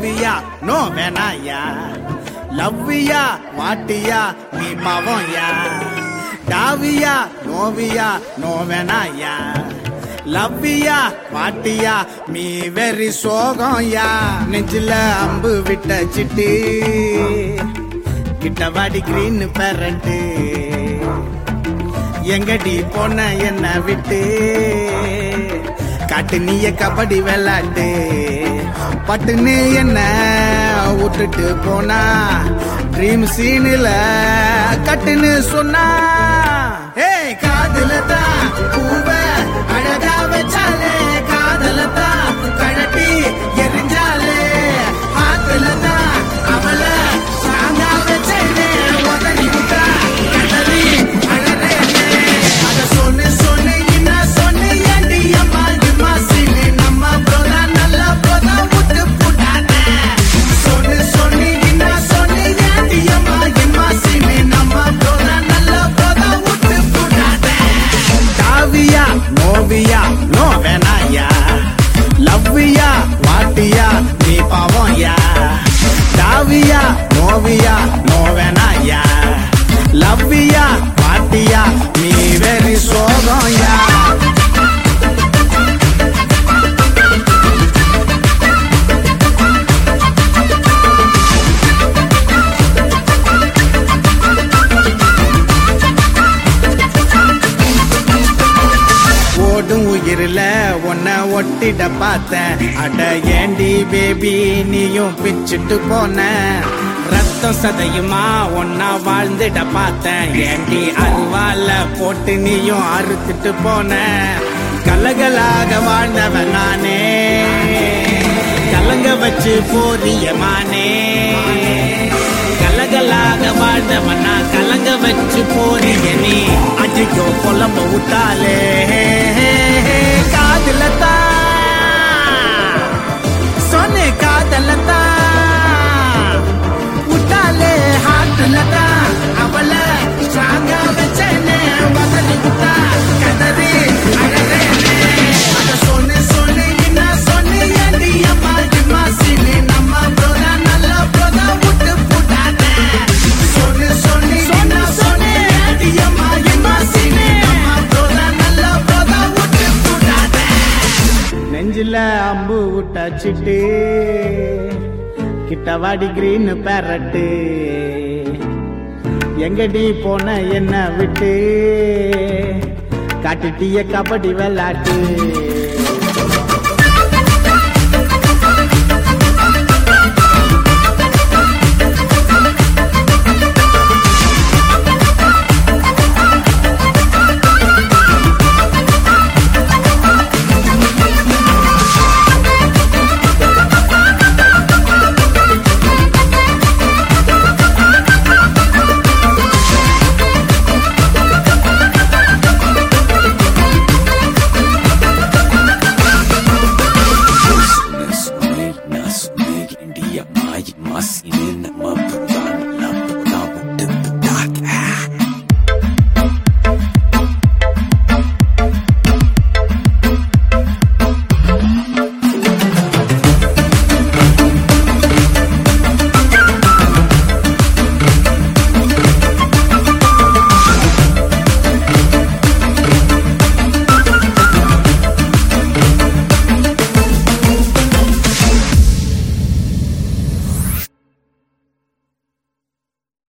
Oviya no வேணாயா லவ்வியா வாட்டியா நீ மவன்யா டாவியா நோவியா no வேணாயா லவ்வியா பாட்டியா me வெறி சோகம்யா நெஞ்சில அம்பு விட்ட சிட்டு கிட்டவாடி கிரீன் பேரண்ட் எங்கடி போன என்ன விட்டு காட்டு நீய கபடி விளாட்டு பட்டுன்னு என்ன விட்டுட்டு போனா ட்ரீம் சீனில் கட்டுன்னு சொன்னா ஏய் காதுல தான் பூவ அழகா வச்சாலே காதல தான் கழட்டி எரிஞ்சாலே ஆத்துல தான் அவள சாங்கா வச்சேனே உதறி விட்டா கடலி அழறேனே அத சொன்னு சொன்னு என்ன சொன்னு ஏண்டி அம்மா இம்மா சீனு நம்ம ப்ரோதா நல்ல ப்ரோதா விட்டு புட்டானே சொன்னு சொன்னு என்ன சொன்னு ஏண்டி அம்மா இம்மா சீனு நம்ம ப்ரோதா நல்ல ப்ரோதா விட்டு புட்டானே டாவியா நோவியா நோ வேணாயா லவ்வியா வாட்டியா நீ பாவம்யா டாவியா நோவியா நோ வேணாயா லவ்வியா வாட்டியா நீ வெறி சோகம்யா ஓடும் உயிரில உன்னை ஒட்டிட பார்த்தேன் அட ஏண்டி பேபி நீயும் பிச்சுட்டு போன ரத்தம் சதையுமா ஒன்னா வாழ்ந்துட பார்த்தேன் ஏண்டி அருவால போட்டு நீயும் அறுத்துட்டு போன கலகலாக வாழ்ந்தவன் நானே கலங்க வச்சு போறியமானே கலகலாக வாழ்ந்தவன் நான் கலங்க வச்சு போறிய நீ அஜிக்கோ புலம்ப விட்டாலே காதல சொன்ன காதல விட்டாலே ஹார்ட்ல தான் அவள ஸ்ட்ராங்கா வச்சேனே வதலி விட்டா கதறி அழறேனே அத சொன்னு சொல்லி என்ன சொன்னு ஏண்டி அம்மா இம்மா சீனு நம்ம ப்ரோதா நல்ல ப்ரோதா விட்டு புட்டானே சொன்னு சொல்லி என்ன சொன்னு ஏண்டி அம்மா இம்மா சீனு நம்ம ப்ரோதா நல்ல ப்ரோதா விட்டு புட்டானே நெஞ்சில அம்பு விட்டாச்சிட்டு கிட்டவாடி கிரீன் பேரட்டு எங்கடி போன என்ன விட்டு காட்டுட்டிய கபடி விளாட்டு